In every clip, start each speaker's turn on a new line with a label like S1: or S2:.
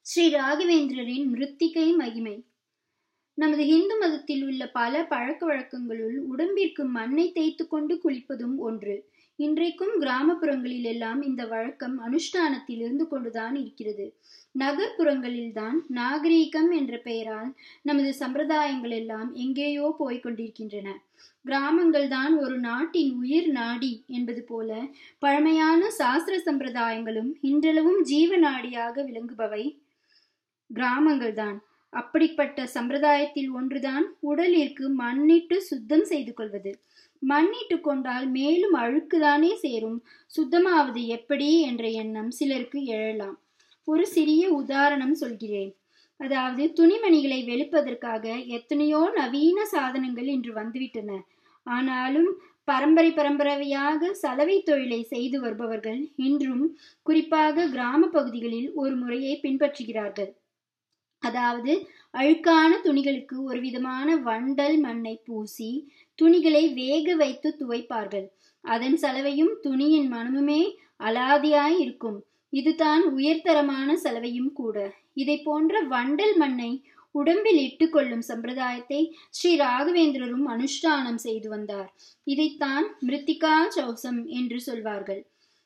S1: ஸ்ரீ ராகவேந்திரரின் மிருத்திகை மகிமை நமது இந்து மதத்தில் உள்ள பல பழக்க வழக்கங்களுள் உடம்பிற்கு மண்ணை தேய்த்து கொண்டு குளிப்பதும் ஒன்று இன்றைக்கும் கிராமப்புறங்களில் எல்லாம் இந்த வழக்கம் அனுஷ்டானத்தில் இருந்து கொண்டுதான் இருக்கிறது நகர்ப்புறங்களில்தான் நாகரீகம் என்ற பெயரால் நமது சம்பிரதாயங்கள் எல்லாம் எங்கேயோ போய்க் கொண்டிருக்கின்றன கிராமங்கள் தான் ஒரு நாட்டின் உயிர் நாடி என்பது போல பழமையான சாஸ்திர சம்பிரதாயங்களும் இன்றளவும் ஜீவ நாடியாக விளங்குபவை கிராமங்கள் தான் அப்படிப்பட்ட சம்பிரதாயத்தில் ஒன்றுதான் உடலிற்கு மண்ணிட்டு சுத்தம் செய்து கொள்வது மண்ணிட்டு கொண்டால் மேலும் அழுக்குதானே சேரும் சுத்தமாவது எப்படி என்ற எண்ணம் சிலருக்கு எழலாம் ஒரு சிறிய உதாரணம் சொல்கிறேன் அதாவது துணிமணிகளை வெளுப்பதற்காக எத்தனையோ நவீன சாதனங்கள் இன்று வந்துவிட்டன ஆனாலும் பரம்பரை பரம்பரையாக சலவை தொழிலை செய்து வருபவர்கள் இன்றும் குறிப்பாக கிராம பகுதிகளில் ஒரு முறையை பின்பற்றுகிறார்கள் அதாவது அழுக்கான துணிகளுக்கு ஒரு விதமான வண்டல் மண்ணை பூசி துணிகளை வேக வைத்து துவைப்பார்கள் அதன் சலவையும் துணியின் மனமுமே அலாதியாய் இருக்கும் இதுதான் உயர்தரமான சலவையும் கூட இதை போன்ற வண்டல் மண்ணை உடம்பில் இட்டுக்கொள்ளும் சம்பிரதாயத்தை ஸ்ரீ ராகவேந்திரரும் அனுஷ்டானம் செய்து வந்தார் இதைத்தான் மிருத்திகா சௌசம் என்று சொல்வார்கள்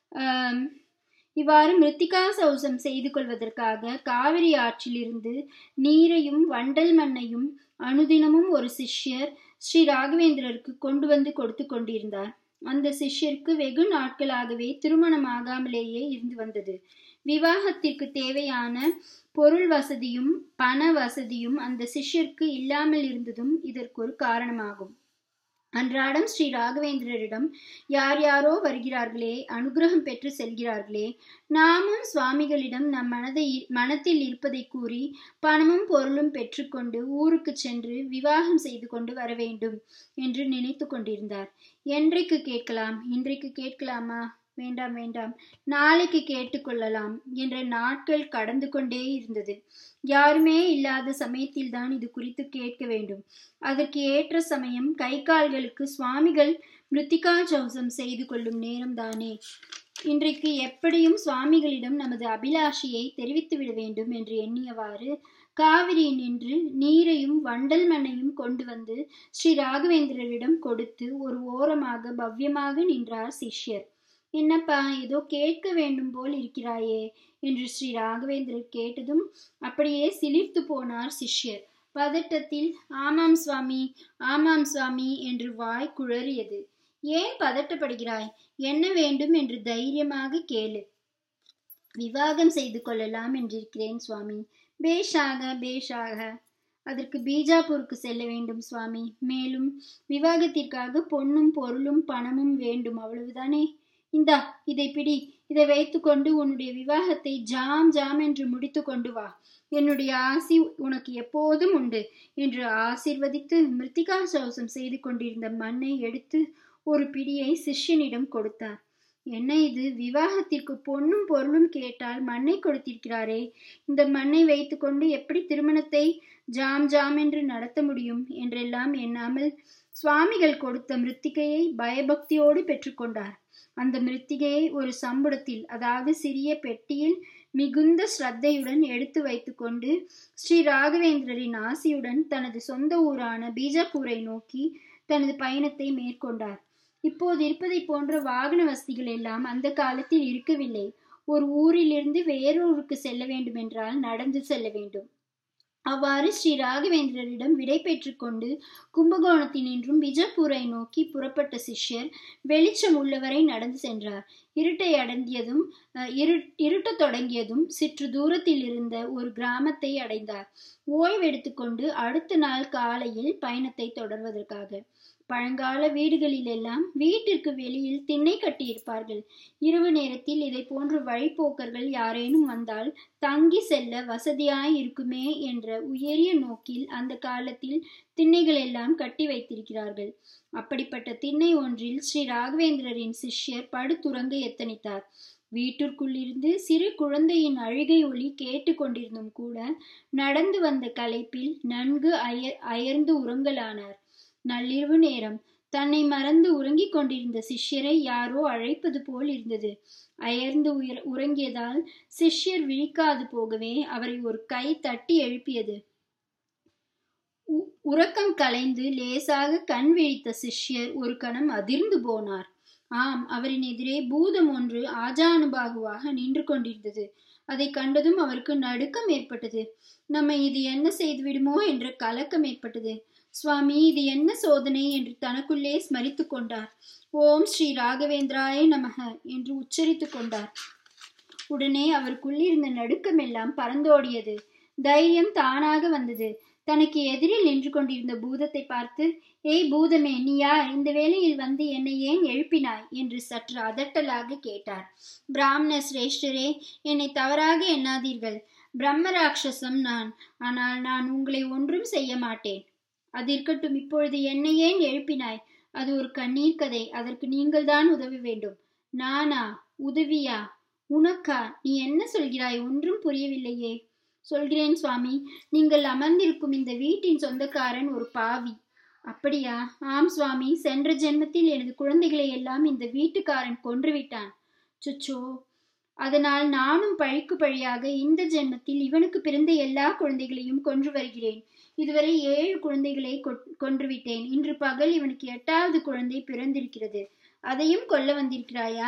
S1: இவ்வாறு மிருத்திகா சௌசம் செய்து கொள்வதற்காக காவிரி ஆற்றிலிருந்து நீரையும் வண்டல் மண்ணையும் அனுதினமும் ஒரு சிஷ்யர் ஸ்ரீ ராகவேந்திரருக்கு கொண்டு வந்து கொடுத்து கொண்டிருந்தார் அந்த சிஷ்யருக்கு வெகு நாட்களாகவே திருமணம் ஆகாமலேயே இருந்து வந்தது விவாகத்திற்கு தேவையான பொருள் வசதியும் பண வசதியும் அந்த சிஷ்யருக்கு இல்லாமல் இருந்ததும் இதற்கு ஒரு காரணமாகும் அன்றாடம் ஸ்ரீ ராகவேந்திரரிடம் யார் யாரோ வருகிறார்களே அனுகிரகம் பெற்று செல்கிறார்களே நாமும் சுவாமிகளிடம் நம் மனதை மனத்தில் இருப்பதை கூறி பணமும் பொருளும் பெற்றுக்கொண்டு ஊருக்கு சென்று விவாகம் செய்து கொண்டு வர வேண்டும் என்று நினைத்து கொண்டிருந்தார் என்றைக்கு கேட்கலாம் இன்றைக்கு கேட்கலாமா வேண்டாம் வேண்டாம் நாளைக்கு கேட்டுக்கொள்ளலாம் என்ற நாட்கள் கடந்து கொண்டே இருந்தது யாருமே இல்லாத சமயத்தில் தான் இது குறித்து கேட்க வேண்டும் அதற்கு ஏற்ற சமயம் கை கால்களுக்கு சுவாமிகள் மிருத்திகா சௌசம் செய்து கொள்ளும் நேரம் தானே இன்றைக்கு எப்படியும் சுவாமிகளிடம் நமது அபிலாஷையை தெரிவித்து விட வேண்டும் என்று எண்ணியவாறு காவிரி நின்று நீரையும் வண்டல் மண்ணையும் கொண்டு வந்து ஸ்ரீ ராகவேந்திரரிடம் கொடுத்து ஒரு ஓரமாக பவ்யமாக நின்றார் சிஷ்யர் என்னப்பா ஏதோ கேட்க வேண்டும் போல் இருக்கிறாயே என்று ஸ்ரீ ராகவேந்திரர் கேட்டதும் அப்படியே சிலிர்த்து போனார் சிஷ்யர் பதட்டத்தில் ஆமாம் சுவாமி ஆமாம் சுவாமி என்று வாய் குழறியது ஏன் பதட்டப்படுகிறாய் என்ன வேண்டும் என்று தைரியமாக கேளு விவாகம் செய்து கொள்ளலாம் என்றிருக்கிறேன் சுவாமி பேஷாக பேஷாக அதற்கு பீஜாப்பூருக்கு செல்ல வேண்டும் சுவாமி மேலும் விவாகத்திற்காக பொன்னும் பொருளும் பணமும் வேண்டும் அவ்வளவுதானே இந்தா இதை பிடி இதை வைத்துக்கொண்டு உன்னுடைய விவாகத்தை ஜாம் ஜாம் என்று முடித்து கொண்டு வா என்னுடைய ஆசி உனக்கு எப்போதும் உண்டு என்று ஆசிர்வதித்து மிருத்திகா சௌசம் செய்து கொண்டிருந்த மண்ணை எடுத்து ஒரு பிடியை சிஷ்யனிடம் கொடுத்தார் என்ன இது விவாகத்திற்கு பொண்ணும் பொருளும் கேட்டால் மண்ணை கொடுத்திருக்கிறாரே இந்த மண்ணை வைத்துக்கொண்டு எப்படி திருமணத்தை ஜாம் ஜாம் என்று நடத்த முடியும் என்றெல்லாம் எண்ணாமல் சுவாமிகள் கொடுத்த மிருத்திகையை பயபக்தியோடு பெற்றுக்கொண்டார் அந்த மிருத்திகையை ஒரு சம்புடத்தில் அதாவது சிறிய பெட்டியில் மிகுந்த ஸ்ரத்தையுடன் எடுத்து வைத்துக்கொண்டு ஸ்ரீ ராகவேந்திரரின் ஆசியுடன் தனது சொந்த ஊரான பீஜாப்பூரை நோக்கி தனது பயணத்தை மேற்கொண்டார் இப்போது இருப்பதை போன்ற வாகன வசதிகள் எல்லாம் அந்த காலத்தில் இருக்கவில்லை ஒரு ஊரிலிருந்து வேறொருக்கு செல்ல வேண்டும் என்றால் நடந்து செல்ல வேண்டும் அவ்வாறு ஸ்ரீ ராகவேந்திரரிடம் விடை பெற்றுக்கொண்டு கும்பகோணத்தினின்றும் பிஜப்பூரை நோக்கி புறப்பட்ட சிஷ்யர் வெளிச்சம் உள்ளவரை நடந்து சென்றார் இருட்டை அடங்கியதும் இரு இருட்டத் தொடங்கியதும் சிற்று தூரத்தில் இருந்த ஒரு கிராமத்தை அடைந்தார் ஓய்வெடுத்துக்கொண்டு அடுத்த நாள் காலையில் பயணத்தை தொடர்வதற்காக பழங்கால வீடுகளில் எல்லாம் வீட்டிற்கு வெளியில் திண்ணை கட்டியிருப்பார்கள் இரவு நேரத்தில் இதை போன்ற வழிப்போக்கர்கள் யாரேனும் வந்தால் தங்கி செல்ல வசதியாய் இருக்குமே என்ற உயரிய நோக்கில் அந்த காலத்தில் திண்ணைகள் எல்லாம் கட்டி வைத்திருக்கிறார்கள் அப்படிப்பட்ட திண்ணை ஒன்றில் ஸ்ரீ ராகவேந்திரரின் சிஷ்யர் படுத்துறங்க எத்தனித்தார் வீட்டிற்குள்ளிருந்து சிறு குழந்தையின் அழுகை ஒளி கேட்டுக்கொண்டிருந்தும் கூட நடந்து வந்த களைப்பில் நன்கு அய அயர்ந்து உறங்கலானார் நள்ளிரவு நேரம் தன்னை மறந்து உறங்கிக் கொண்டிருந்த சிஷ்யரை யாரோ அழைப்பது போல் இருந்தது அயர்ந்து உயர் உறங்கியதால் சிஷ்யர் விழிக்காது போகவே அவரை ஒரு கை தட்டி எழுப்பியது உறக்கம் கலைந்து லேசாக கண் விழித்த சிஷ்யர் ஒரு கணம் அதிர்ந்து போனார் ஆம் அவரின் எதிரே பூதம் ஒன்று ஆஜானுபாகுவாக நின்று கொண்டிருந்தது அதை கண்டதும் அவருக்கு நடுக்கம் ஏற்பட்டது நம்ம இது என்ன செய்து விடுமோ என்ற கலக்கம் ஏற்பட்டது சுவாமி இது என்ன சோதனை என்று தனக்குள்ளே ஸ்மரித்து கொண்டார் ஓம் ஸ்ரீ ராகவேந்திராய நமக என்று உச்சரித்து கொண்டார் உடனே அவருக்குள்ளிருந்த நடுக்கம் எல்லாம் பறந்தோடியது தைரியம் தானாக வந்தது தனக்கு எதிரில் நின்று கொண்டிருந்த பூதத்தை பார்த்து ஏய் பூதமே நீ யார் இந்த வேளையில் வந்து என்னை ஏன் எழுப்பினாய் என்று சற்று அதட்டலாக கேட்டார் பிராமண சிரேஷ்டரே என்னை தவறாக எண்ணாதீர்கள் பிரம்மராட்சசம் நான் ஆனால் நான் உங்களை ஒன்றும் செய்ய மாட்டேன் அது இருக்கட்டும் இப்பொழுது என்னை ஏன் எழுப்பினாய் அது ஒரு கண்ணீர் கதை அதற்கு நீங்கள்தான் உதவ வேண்டும் நானா உதவியா உனக்கா நீ என்ன சொல்கிறாய் ஒன்றும் புரியவில்லையே சொல்கிறேன் சுவாமி நீங்கள் அமர்ந்திருக்கும் இந்த வீட்டின் சொந்தக்காரன் ஒரு பாவி அப்படியா ஆம் சுவாமி சென்ற ஜென்மத்தில் எனது குழந்தைகளை எல்லாம் இந்த வீட்டுக்காரன் கொன்றுவிட்டான் சுச்சோ அதனால் நானும் பழிக்கு பழியாக இந்த ஜென்மத்தில் இவனுக்கு பிறந்த எல்லா குழந்தைகளையும் கொன்று வருகிறேன் இதுவரை ஏழு குழந்தைகளை கொன்றுவிட்டேன் இன்று பகல் இவனுக்கு எட்டாவது குழந்தை பிறந்திருக்கிறது அதையும் கொல்ல வந்திருக்கிறாயா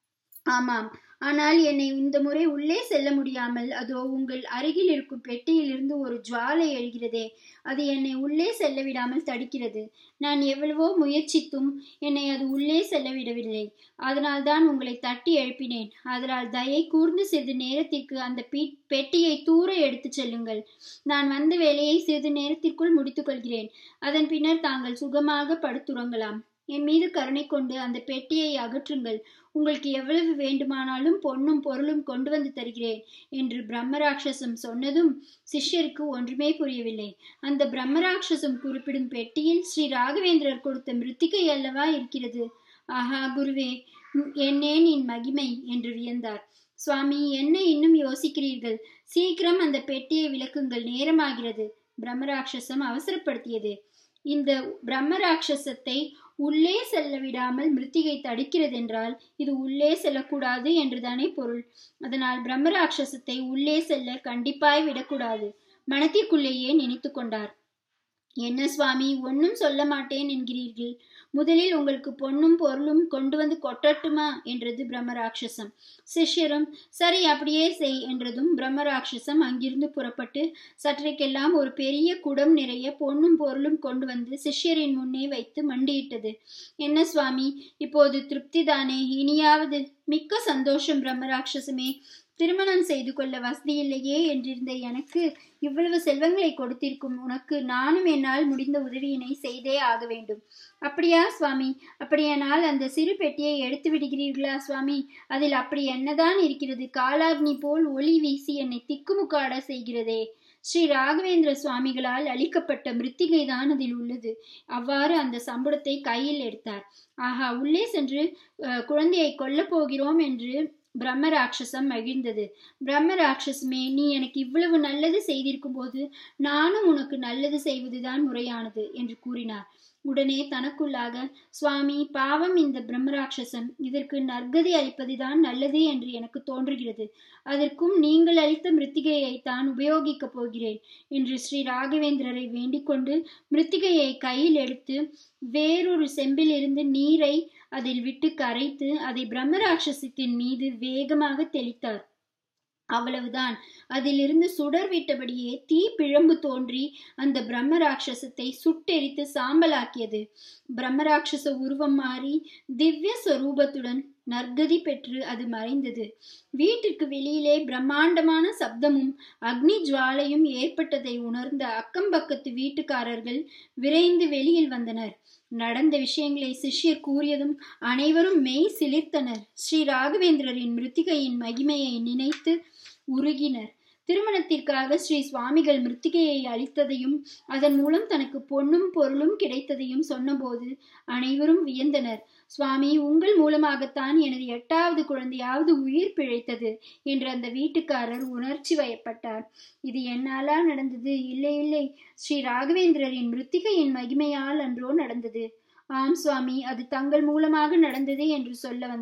S1: ஆமாம் ஆனால் என்னை இந்த முறை உள்ளே செல்ல முடியாமல் அதோ உங்கள் அருகில் இருக்கும் பெட்டியிலிருந்து ஒரு ஜுவாலை எழுகிறதே அது என்னை உள்ளே செல்ல விடாமல் தடுக்கிறது நான் எவ்வளவோ முயற்சித்தும் என்னை அது உள்ளே செல்ல விடவில்லை அதனால்தான் உங்களை தட்டி எழுப்பினேன் அதனால் தயை கூர்ந்து சிறிது நேரத்திற்கு அந்த பெட்டியை தூர எடுத்து செல்லுங்கள் நான் வந்த வேலையை சிறிது நேரத்திற்குள் முடித்துக் கொள்கிறேன் அதன் பின்னர் தாங்கள் சுகமாக படுத்துறங்கலாம் என் மீது கருணை கொண்டு அந்த பெட்டியை அகற்றுங்கள் உங்களுக்கு எவ்வளவு வேண்டுமானாலும் பொன்னும் பொருளும் கொண்டு வந்து தருகிறேன் என்று பிரம்மராட்சசம் சொன்னதும் சிஷ்யருக்கு ஒன்றுமே புரியவில்லை அந்த பிரம்மராட்சசம் குறிப்பிடும் பெட்டியில் ஸ்ரீ ராகவேந்திரர் கொடுத்த மிருத்திகை அல்லவா இருக்கிறது ஆஹா குருவே என்னேன் என் மகிமை என்று வியந்தார் சுவாமி என்ன இன்னும் யோசிக்கிறீர்கள் சீக்கிரம் அந்த பெட்டியை விளக்குங்கள் நேரமாகிறது பிரம்மராட்சசம் அவசரப்படுத்தியது இந்த பிரம்மராட்சசத்தை உள்ளே செல்ல விடாமல் மிருத்திகை தடுக்கிறது என்றால் இது உள்ளே செல்லக்கூடாது என்றுதானே பொருள் அதனால் பிரம்மராட்சசத்தை உள்ளே செல்ல கண்டிப்பாய் விடக்கூடாது மனத்திற்குள்ளேயே நினைத்து கொண்டார் என்ன சுவாமி ஒன்னும் சொல்ல மாட்டேன் என்கிறீர்கள் முதலில் உங்களுக்கு பொன்னும் பொருளும் கொண்டு வந்து கொட்டட்டுமா என்றது பிரம்மராட்சசம் சிஷ்யரும் சரி அப்படியே செய் என்றதும் பிரம்மராட்சசம் அங்கிருந்து புறப்பட்டு சற்றைக்கெல்லாம் ஒரு பெரிய குடம் நிறைய பொன்னும் பொருளும் கொண்டு வந்து சிஷ்யரின் முன்னே வைத்து மண்டியிட்டது என்ன சுவாமி இப்போது திருப்தி தானே இனியாவது மிக்க சந்தோஷம் பிரம்மராட்சசமே திருமணம் செய்து கொள்ள வசதி இல்லையே என்றிருந்த எனக்கு இவ்வளவு செல்வங்களை கொடுத்திருக்கும் உனக்கு நானும் என்னால் முடிந்த உதவியினை செய்தே ஆக வேண்டும் அப்படியா சுவாமி அப்படியானால் அந்த சிறு பெட்டியை எடுத்து விடுகிறீர்களா சுவாமி அதில் அப்படி என்னதான் இருக்கிறது காலாக்னி போல் ஒளி வீசி என்னை திக்குமுக்காட செய்கிறதே ஸ்ரீ ராகவேந்திர சுவாமிகளால் அளிக்கப்பட்ட மிருத்திகை தான் அதில் உள்ளது அவ்வாறு அந்த சம்பளத்தை கையில் எடுத்தார் ஆஹா உள்ளே சென்று குழந்தையை கொல்லப் போகிறோம் என்று பிரம்ம ராட்சசம் மகிழ்ந்தது பிரம்ம ராட்சசமே நீ எனக்கு இவ்வளவு நல்லது செய்திருக்கும் போது நானும் உனக்கு நல்லது செய்வதுதான் முறையானது என்று கூறினார் உடனே தனக்குள்ளாக சுவாமி பாவம் இந்த பிரம்மராட்சசம் இதற்கு நற்கதி அளிப்பதுதான் நல்லது என்று எனக்கு தோன்றுகிறது அதற்கும் நீங்கள் அளித்த மிருத்திகையை தான் உபயோகிக்கப் போகிறேன் என்று ஸ்ரீ ராகவேந்திரரை வேண்டிக் கொண்டு மிருத்திகையை கையில் எடுத்து வேறொரு செம்பிலிருந்து நீரை அதில் விட்டு கரைத்து அதை பிரம்மராட்சசத்தின் மீது வேகமாக தெளித்தார் அவ்வளவுதான் அதிலிருந்து சுடர் விட்டபடியே தீ பிழம்பு தோன்றி அந்த பிரம்ம ராட்சசத்தை சுட்டெரித்து சாம்பலாக்கியது பிரம்மராட்சச உருவம் மாறி திவ்ய சொரூபத்துடன் நற்கதி பெற்று அது மறைந்தது வீட்டிற்கு வெளியிலே பிரம்மாண்டமான சப்தமும் அக்னி ஜுவாலையும் ஏற்பட்டதை உணர்ந்த அக்கம் பக்கத்து வீட்டுக்காரர்கள் விரைந்து வெளியில் வந்தனர் நடந்த விஷயங்களை சிஷ்யர் கூறியதும் அனைவரும் மெய் சிலிர்த்தனர் ஸ்ரீ ராகவேந்திரரின் மிருத்திகையின் மகிமையை நினைத்து உருகினர் திருமணத்திற்காக ஸ்ரீ சுவாமிகள் மிருத்திகையை அளித்ததையும் அதன் மூலம் தனக்கு பொன்னும் பொருளும் கிடைத்ததையும் சொன்னபோது அனைவரும் வியந்தனர் சுவாமி உங்கள் மூலமாகத்தான் எனது எட்டாவது குழந்தையாவது உயிர் பிழைத்தது என்று அந்த வீட்டுக்காரர் உணர்ச்சி வயப்பட்டார் இது என்னாலா நடந்தது இல்லை இல்லை ஸ்ரீ ராகவேந்திரரின் மிருத்திகையின் மகிமையால் அன்றோ நடந்தது ஆம் சுவாமி அது தங்கள் மூலமாக நடந்தது என்று சொல்ல வந்தேன்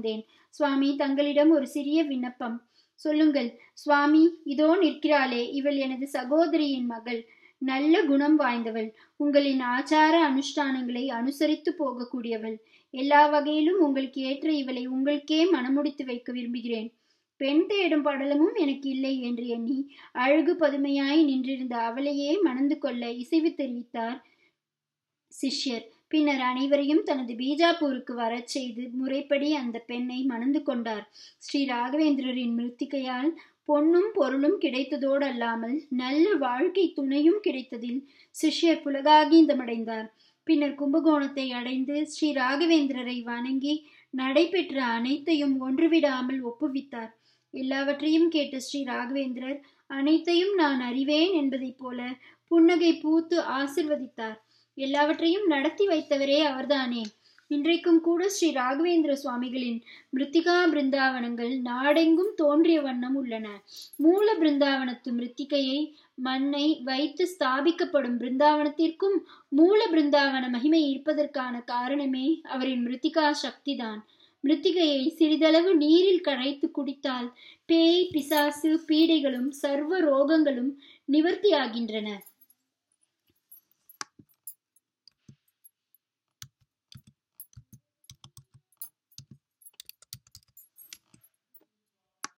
S1: சுவாமி தங்களிடம் ஒரு சிறிய விண்ணப்பம் சொல்லுங்கள் சுவாமி இதோ நிற்கிறாளே இவள் எனது சகோதரியின் மகள் நல்ல குணம் வாய்ந்தவள் உங்களின் ஆச்சார அனுஷ்டானங்களை அனுசரித்து போகக்கூடியவள் எல்லா வகையிலும் உங்களுக்கு ஏற்ற இவளை உங்களுக்கே மனமுடித்து வைக்க விரும்புகிறேன் பெண் தேடும் படலமும் எனக்கு இல்லை என்று எண்ணி அழகு பதுமையாய் நின்றிருந்த அவளையே மணந்து கொள்ள இசைவு தெரிவித்தார் சிஷ்யர் பின்னர் அனைவரையும் தனது பீஜாப்பூருக்கு வரச் செய்து முறைப்படி அந்த பெண்ணை மணந்து கொண்டார் ஸ்ரீ ராகவேந்திரரின் மிருத்திகையால் பொன்னும் பொருளும் கிடைத்ததோடு அல்லாமல் நல்ல வாழ்க்கை துணையும் கிடைத்ததில் சிஷ்யர் புலகாகீந்தமடைந்தார் பின்னர் கும்பகோணத்தை அடைந்து ஸ்ரீ ராகவேந்திரரை வணங்கி நடைபெற்ற அனைத்தையும் ஒன்றுவிடாமல் ஒப்புவித்தார் எல்லாவற்றையும் கேட்ட ஸ்ரீ ராகவேந்திரர் அனைத்தையும் நான் அறிவேன் என்பதைப் போல புன்னகை பூத்து ஆசிர்வதித்தார் எல்லாவற்றையும் நடத்தி வைத்தவரே அவர்தானே இன்றைக்கும் கூட ஸ்ரீ ராகவேந்திர சுவாமிகளின் மிருத்திகா பிருந்தாவனங்கள் நாடெங்கும் தோன்றிய வண்ணம் உள்ளன மூல பிருந்தாவனத்து மிருத்திகையை மண்ணை வைத்து ஸ்தாபிக்கப்படும் பிருந்தாவனத்திற்கும் மூல பிருந்தாவன மகிமை இருப்பதற்கான காரணமே அவரின் மிருத்திகா சக்திதான் மிருத்திகையை சிறிதளவு நீரில் கரைத்து குடித்தால் பேய் பிசாசு பீடைகளும் சர்வ ரோகங்களும் நிவர்த்தியாகின்றன